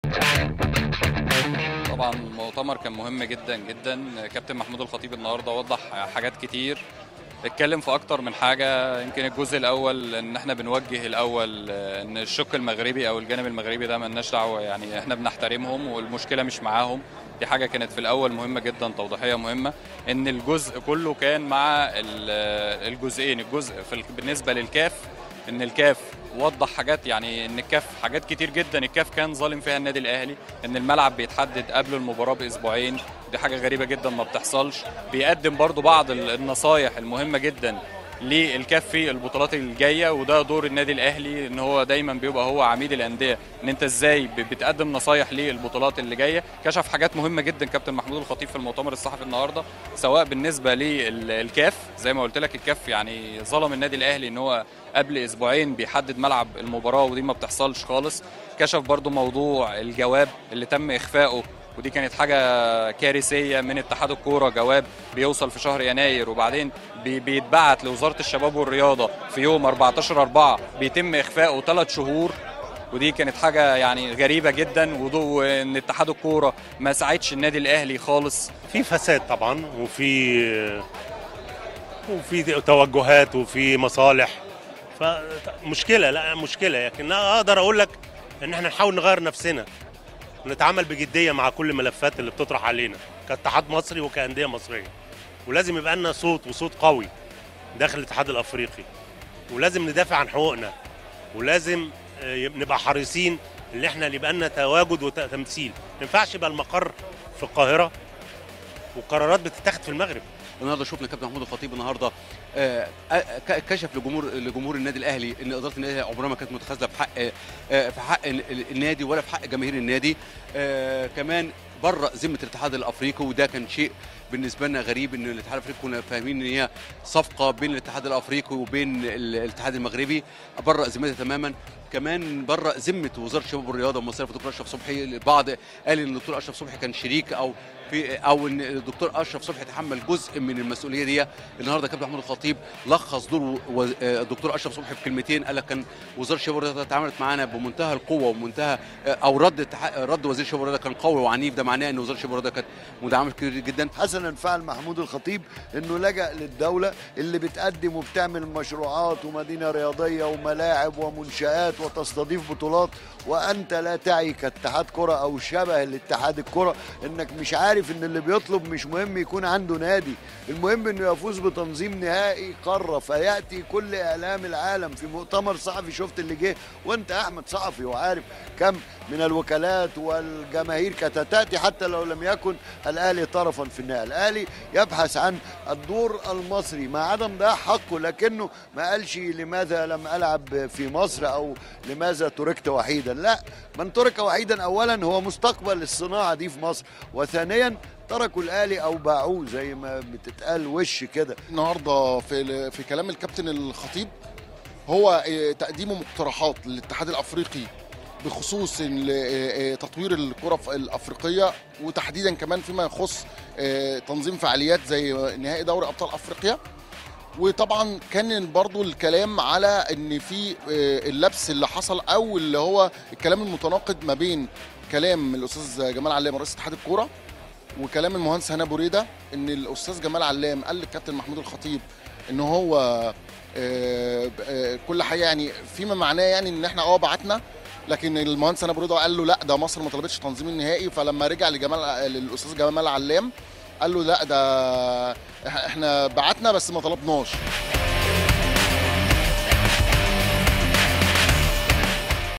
طبعا المؤتمر كان مهم جدا جدا كابتن محمود الخطيب النهارده وضح حاجات كتير اتكلم في اكتر من حاجه يمكن الجزء الاول ان احنا بنوجه الاول ان الشق المغربي او الجانب المغربي ده ملناش دعوه يعني احنا بنحترمهم والمشكله مش معاهم دي حاجه كانت في الاول مهمه جدا توضيحيه مهمه ان الجزء كله كان مع ال- الجزئين الجزء في ال- بالنسبه للكاف ان الكاف وضح حاجات يعني ان الكاف حاجات كتير جدا الكاف كان ظالم فيها النادي الاهلي ان الملعب بيتحدد قبل المباراه باسبوعين دي حاجه غريبه جدا ما بتحصلش بيقدم برضو بعض ال- النصايح المهمه جدا للكاف في البطولات الجايه وده دور النادي الاهلي ان هو دايما بيبقى هو عميد الانديه ان انت ازاي ب- بتقدم نصايح للبطولات اللي جايه كشف حاجات مهمه جدا كابتن محمود الخطيب في المؤتمر الصحفي النهارده سواء بالنسبه للكاف زي ما قلت لك الكاف يعني ظلم النادي الاهلي ان هو قبل اسبوعين بيحدد ملعب المباراه ودي ما بتحصلش خالص كشف برضو موضوع الجواب اللي تم اخفائه ودي كانت حاجه كارثيه من اتحاد الكوره جواب بيوصل في شهر يناير وبعدين بي- بيتبعت لوزاره الشباب والرياضه في يوم 14 4 بيتم اخفائه ثلاث شهور ودي كانت حاجه يعني غريبه جدا وضو- وان اتحاد الكوره ما ساعدش النادي الاهلي خالص في فساد طبعا وفي وفي توجهات وفي مصالح فمشكله لا مشكله لكن اقدر اقول لك ان احنا نحاول نغير نفسنا ونتعامل بجديه مع كل الملفات اللي بتطرح علينا كاتحاد مصري وكانديه مصريه ولازم يبقى لنا صوت وصوت قوي داخل الاتحاد الافريقي ولازم ندافع عن حقوقنا ولازم آه، نبقى حريصين ان احنا يبقى لنا تواجد وتمثيل ما ينفعش يبقى المقر في القاهره وقرارات بتتاخد في المغرب النهارده شفنا كابتن محمود الخطيب النهارده آه، آه، ك- كشف لجمهور لجمهور النادي الاهلي ان اداره النادي الأهلي عمرها ما كانت متخاذله في حق آه، في حق ال- ال- النادي ولا في حق جماهير النادي آه، كمان بره ذمه الاتحاد الافريقي وده كان شيء بالنسبه لنا غريب ان الاتحاد الافريقي كنا فاهمين ان هي صفقه بين الاتحاد الافريقي وبين ال- الاتحاد المغربي بره ذمتها تماما كمان بره ذمه وزاره الشباب والرياضه ومصرف الدكتور اشرف صبحي البعض قال ان الدكتور اشرف صبحي كان شريك او في او ان الدكتور اشرف صبحي تحمل جزء من المسؤوليه دي النهارده كابتن محمود الخطيب لخص دور و- آه، الدكتور اشرف صبحي في كلمتين قال لك كان وزاره الشباب والرياضه تعاملت معانا بمنتهى القوه ومنتهى آه، او رد التح- رد وزير الشباب والرياضه كان قوي وعنيف ده معناه ان وزاره الشباب والرياضه كانت مدعمه كتير جدا حسنا فعل محمود الخطيب انه لجأ للدولة اللي بتقدم وبتعمل مشروعات ومدينة رياضية وملاعب ومنشآت وتستضيف بطولات وانت لا تعي كاتحاد كرة او شبه الاتحاد الكرة انك مش عارف ان اللي بيطلب مش مهم يكون عنده نادي المهم انه يفوز بتنظيم نهائي قارة فيأتي كل اعلام العالم في مؤتمر صحفي شفت اللي جه وانت احمد صحفي وعارف كم من الوكالات والجماهير كانت تأتي حتى لو لم يكن الاهلي طرفا في النهايه الاهلي يبحث عن الدور المصري مع عدم ضياع حقه لكنه ما قالش لماذا لم العب في مصر او لماذا تركت وحيدا لا من ترك وحيدا اولا هو مستقبل الصناعه دي في مصر وثانيا تركوا الاهلي او باعوه زي ما بتتقال وش كده النهارده في في كلام الكابتن الخطيب هو آه، تقديمه مقترحات للاتحاد الافريقي بخصوص ال- آه، آه، تطوير الكره في- الافريقيه وتحديدا كمان فيما يخص آه، تنظيم فعاليات زي نهائي دوري ابطال افريقيا وطبعا كان برضو الكلام على ان في آه، اللبس اللي حصل او اللي هو الكلام المتناقض ما بين كلام الاستاذ جمال علام رئيس اتحاد الكوره وكلام المهندس هنا بريده ان الاستاذ جمال علام قال للكابتن محمود الخطيب ان هو آه، آه، كل حاجه يعني فيما معناه يعني ان احنا اه بعتنا لكن المهندس هنا بريده قال له لا ده مصر ما طلبتش تنظيم النهائي فلما رجع لجمال للاستاذ جمال علام قال له لا ده احنا بعتنا بس ما طلبناش